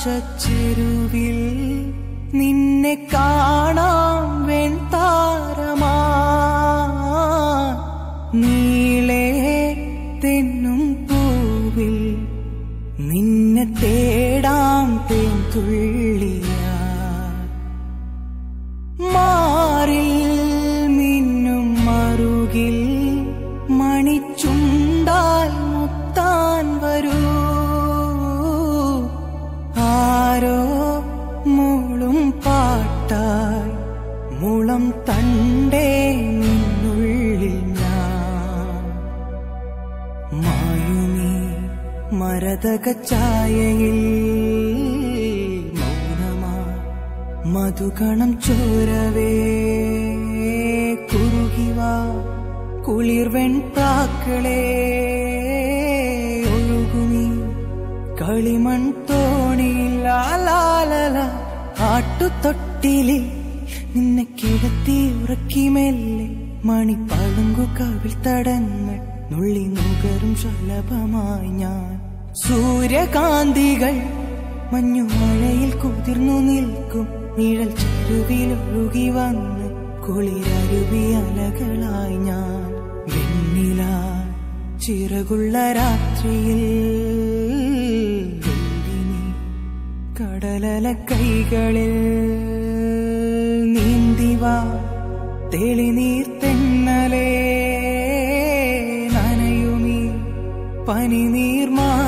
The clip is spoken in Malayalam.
ആകാശച്ചെരുവിൽ നിന്നെ കാണാം വെൺതാരമാ നീളേ തെന്നും പൂവിൽ നിന്നെ തേടാം തേൻതുള്ളിയാ മാറിൽ മിന്നും മറുകിൽ മണിച്ചുണ്ടാൽ മുത്താൻ വരൂ ആരോ മൂളും പാട്ടായി മുളം തണ്ടേ നിന്നുള്ളിൽ ഞാൻ മായുമീ മരതക ഛായയിൽ മൗനമാ മധുകണം ചോരവേ കുറുകിവാ കുളിർവെൺ പ്രാക്കളെ ഒഴുകുമീ കളിമൺ തോണിയിൽ ലാലാലല ആട്ടുതൊട്ടിലിൽ നിന്നെ കിടത്തി ഉറക്കി മെല്ലെ മണി പളുങ്കു കവിൾ തടങ്ങൾ നുള്ളി നുകരും ശലഭമായി ഞാൻ സൂര്യകാന്തികൾ മഞ്ഞുമഴയിൽ കുതിർന്നു നിൽക്കും നിഴൽ ചെരുവിൽ ഒഴുകി വന്ന് കുളിരരുവി അലകളായി ഞാൻ വെണ്ണില ചിറകുള്ള രാത്രിയിൽ വെള്ളിനി കടലല കൈകളിൽ നീന്തിവാ തെളിനീർ തെന്നലേ നനയുമീ പനിനീർ മാ